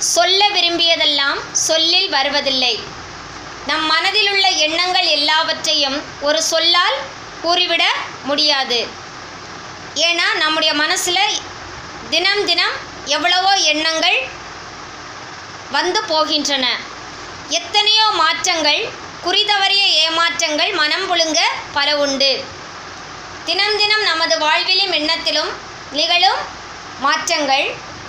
சொல்ல விரும்பியதெல்லாம் சொல்லில் வருவதில்லை நம் மனதில் உள்ள எண்ணங்கள் எல்லாவற்றையும் ஒரு சொல்லால் கூறிவிட முடியாது ஏன்னா நம்முடைய மனசில் தினம் தினம் எவ்வளவோ எண்ணங்கள் வந்து போகின்றன எத்தனையோ மாற்றங்கள் குறிதவறிய ஏமாற்றங்கள் மனம் புழுங்க பல உண்டு தினம் தினம் நமது வாழ்விலும் எண்ணத்திலும் நிகழும் மாற்றங்கள்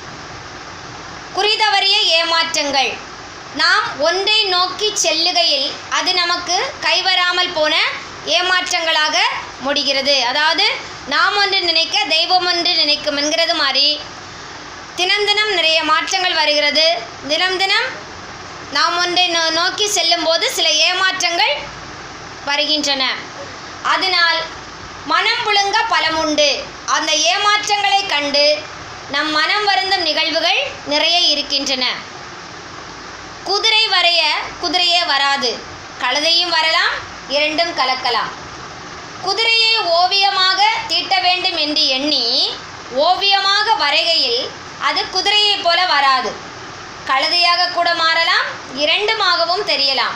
குறிதவறிய ஏமாற்றங்கள் நாம் ஒன்றை நோக்கி செல்லுகையில் அது நமக்கு கைவராமல் போன ஏமாற்றங்களாக முடிகிறது அதாவது நாம் ஒன்று நினைக்க தெய்வம் ஒன்று நினைக்கும் என்கிறது மாதிரி தினம் தினம் நிறைய மாற்றங்கள் வருகிறது தினம் தினம் நாம் ஒன்றை நோ நோக்கி செல்லும்போது சில ஏமாற்றங்கள் வருகின்றன அதனால் மனம் புழுங்க பலமுண்டு அந்த ஏமாற்றங்களை கண்டு நம் மனம் வருந்தும் நிகழ்வுகள் நிறைய இருக்கின்றன குதிரை வரைய குதிரையே வராது கழுதையும் வரலாம் இரண்டும் கலக்கலாம் குதிரையை ஓவியமாக தீட்ட வேண்டும் என்று எண்ணி ஓவியமாக வரைகையில் அது குதிரையைப் போல வராது கழுதையாக கூட மாறலாம் இரண்டுமாகவும் தெரியலாம்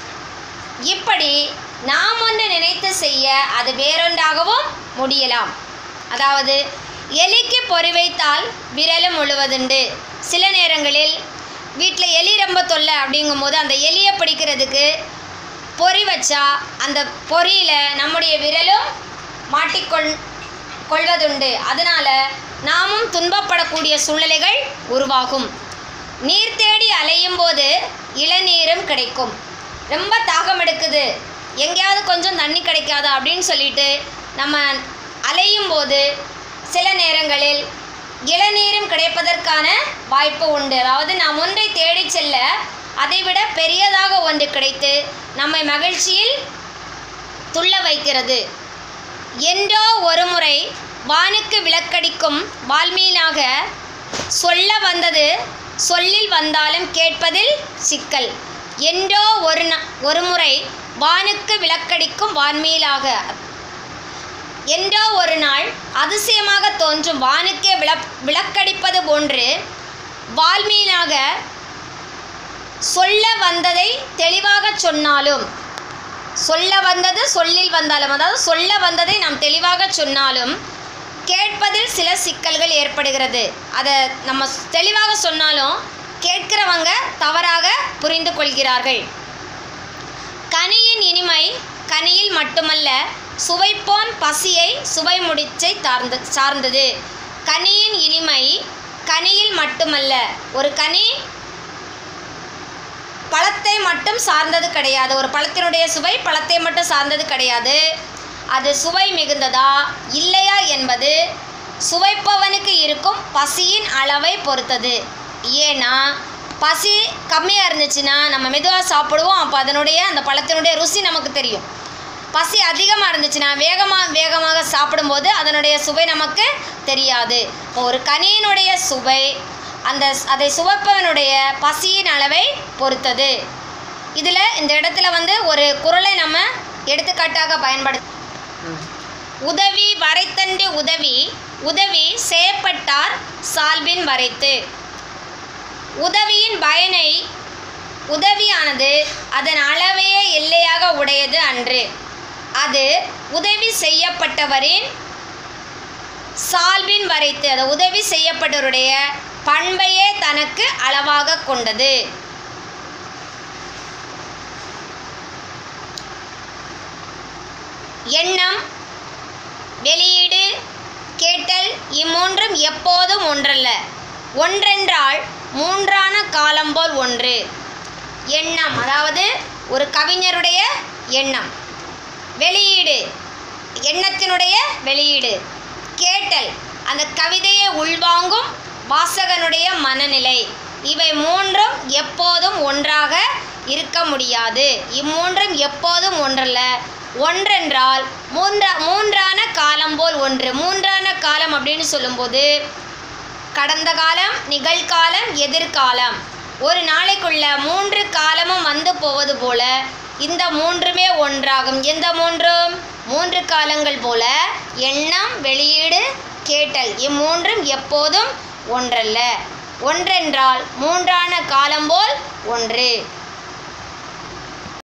இப்படி நாம் ஒன்று நினைத்து செய்ய அது வேறொன்றாகவும் முடியலாம் அதாவது எலிக்கு பொறி வைத்தால் விரலும் முழுவதுண்டு சில நேரங்களில் வீட்டில் எலி ரொம்ப தொல்லை அப்படிங்கும்போது அந்த எலியை பிடிக்கிறதுக்கு பொறி வச்சா அந்த பொறியில் நம்முடைய விரலும் மாட்டிக்கொள் கொள்வதுண்டு அதனால் நாமும் துன்பப்படக்கூடிய சூழ்நிலைகள் உருவாகும் நீர் தேடி அலையும் போது இளநீரும் கிடைக்கும் ரொம்ப தாகம் எடுக்குது எங்கேயாவது கொஞ்சம் தண்ணி கிடைக்காதா அப்படின்னு சொல்லிட்டு நம்ம அலையும் போது சில நேரங்களில் இளநீரும் கிடைப்பதற்கான வாய்ப்பு உண்டு அதாவது நாம் ஒன்றை தேடிச் செல்ல அதைவிட பெரியதாக ஒன்று கிடைத்து நம்மை மகிழ்ச்சியில் துள்ள வைக்கிறது என்றோ ஒருமுறை வானுக்கு விளக்கடிக்கும் வால்மீனாக சொல்ல வந்தது சொல்லில் வந்தாலும் கேட்பதில் சிக்கல் என்றோ ஒரு ந ஒரு முறை வானுக்கு விளக்கடிக்கும் வான்மீலாக என்றோ ஒரு நாள் அதிசயமாக தோன்றும் வானுக்கே விளக் விளக்கடிப்பது போன்று வால்மீனாக சொல்ல வந்ததை தெளிவாக சொன்னாலும் சொல்ல வந்தது சொல்லில் வந்தாலும் அதாவது சொல்ல வந்ததை நாம் தெளிவாக சொன்னாலும் கேட்பதில் சில சிக்கல்கள் ஏற்படுகிறது அதை நம்ம தெளிவாக சொன்னாலும் கேட்கிறவங்க தவறாக புரிந்து கொள்கிறார்கள் கனியின் இனிமை கனியில் மட்டுமல்ல சுவைப்போன் பசியை சுவை முடிச்சை சார்ந்து சார்ந்தது கனியின் இனிமை கனியில் மட்டுமல்ல ஒரு கனி பழத்தை மட்டும் சார்ந்தது கிடையாது ஒரு பழத்தினுடைய சுவை பழத்தை மட்டும் சார்ந்தது கிடையாது அது சுவை மிகுந்ததா இல்லையா என்பது சுவைப்பவனுக்கு இருக்கும் பசியின் அளவை பொறுத்தது ஏன்னா பசி கம்மியாக இருந்துச்சுன்னா நம்ம மெதுவாக சாப்பிடுவோம் அப்போ அதனுடைய அந்த பழத்தினுடைய ருசி நமக்கு தெரியும் பசி அதிகமாக இருந்துச்சுன்னா வேகமாக வேகமாக சாப்பிடும்போது அதனுடைய சுவை நமக்கு தெரியாது இப்போ ஒரு கனியினுடைய சுவை அந்த ஸ்- அதை சுவைப்பவனுடைய பசியின் அளவை பொறுத்தது இதில் இந்த இடத்துல வந்து ஒரு குறளை நம்ம எடுத்துக்காட்டாக பயன்படுத்த உதவி வரைத்தண்டு உதவி உதவி செய்யப்பட்டார் சால்பின் வரைத்து உதவியின் பயனை உதவியானது அதன் அளவையே எல்லையாக உடையது அன்று அது உதவி செய்யப்பட்டவரின் சால்பின் வரைத்து அது உதவி செய்யப்பட்டவருடைய பண்பையே தனக்கு அளவாக கொண்டது எண்ணம் வெளியீடு கேட்டல் இம்மூன்றும் எப்போதும் ஒன்றல்ல ஒன்றென்றால் மூன்றான காலம் போல் ஒன்று எண்ணம் அதாவது ஒரு கவிஞருடைய எண்ணம் வெளியீடு எண்ணத்தினுடைய வெளியீடு கேட்டல் அந்த கவிதையை உள்வாங்கும் வாசகனுடைய மனநிலை இவை மூன்றும் எப்போதும் ஒன்றாக இருக்க முடியாது இம்மூன்றும் எப்போதும் ஒன்றல்ல ஒன்றென்றால் மூன்றா மூன்றான காலம் போல் ஒன்று மூன்றான காலம் அப்படின்னு சொல்லும்போது கடந்த காலம் நிகழ்காலம் எதிர்காலம் ஒரு நாளைக்குள்ள மூன்று காலமும் வந்து போவது போல இந்த மூன்றுமே ஒன்றாகும் எந்த மூன்றும் மூன்று காலங்கள் போல எண்ணம் வெளியீடு கேட்டல் இம்மூன்றும் எப்போதும் ஒன்றல்ல ஒன்றென்றால் மூன்றான காலம் போல் ஒன்று